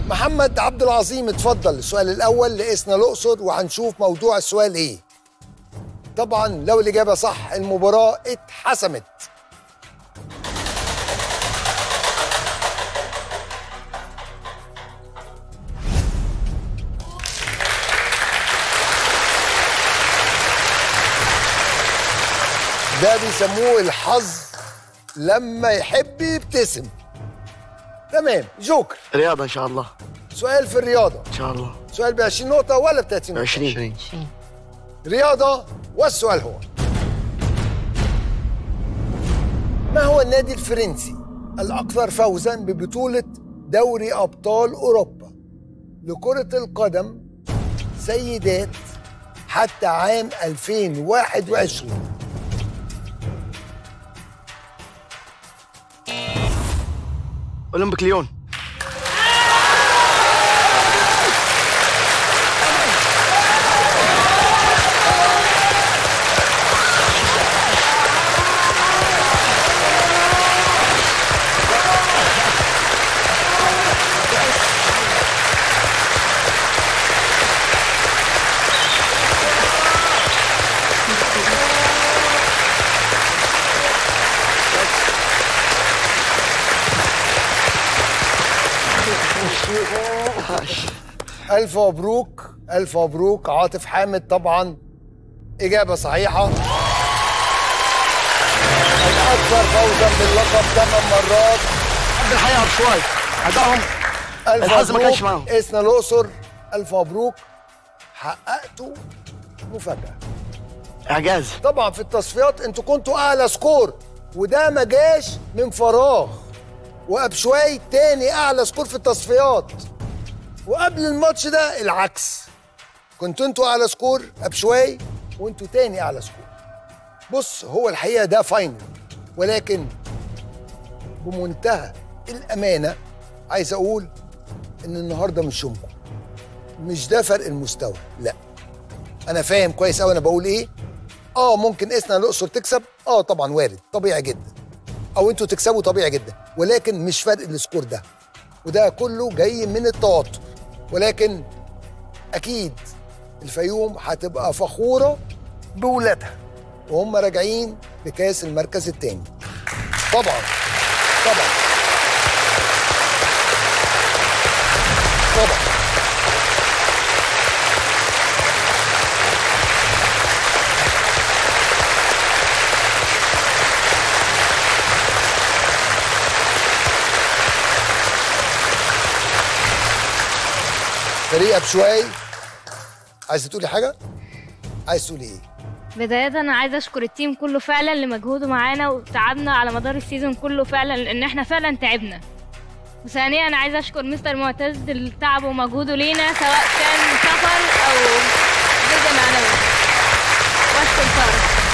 محمد عبد العظيم اتفضل السؤال الاول لقسنا الاقصر وهنشوف موضوع السؤال ايه طبعا لو الاجابه صح المباراه اتحسمت ده بيسموه الحظ لما يحب يبتسم تمام جوكر رياضة إن شاء الله سؤال في الرياضه إن شاء الله سؤال ب 20 نقطه ولا ب 30 نقطه 20 رياضة والسؤال هو ما هو النادي الفرنسي الأكثر فوزا ببطولة دوري أبطال أوروبا لكرة القدم سيدات حتى عام 2021 أولمبيك ليون ألف مبروك ألف مبروك عاطف حامد طبعا إجابة صحيحة الأكثر فوزا باللقب ثمان مرات الحياة شوي أدائهم ألف الحظ ما كانش معاهم. مبروك اسنا الأقصر ألف مبروك حققتوا مفاجأة إعجاز طبعا في التصفيات انتوا كنتوا اعلى سكور وده ما جاش من فراغ وابشواي تاني اعلى سكور في التصفيات وقبل الماتش ده العكس كنتوا انتوا اعلى سكور ابشواي وانتوا تاني اعلى سكور بص هو الحقيقه ده فاينل ولكن بمنتهى الامانه عايز اقول ان النهارده مش يومكم مش ده فرق المستوى لا انا فاهم كويس قوي انا بقول ايه اه ممكن اسنا الاقصر تكسب اه طبعا وارد طبيعي جدا او انتوا تكسبوا طبيعي جدا ولكن مش فرق السكور ده وده كله جاي من التوتر ولكن اكيد الفيوم هتبقى فخوره بولادها وهم راجعين بكاس المركز الثاني طبعا طبعا طبعا فريق ابشواي عايز تقولي حاجه عايز تقولي ايه بداية أنا عايزة أشكر التيم كله فعلا لمجهوده معانا وتعبنا على مدار السيزون كله فعلا لأن احنا فعلا تعبنا وثانيا أنا عايزة أشكر مستر معتز لتعبه ومجهوده لينا سواء كان سفر أو جزء معنوي وأشكر سارة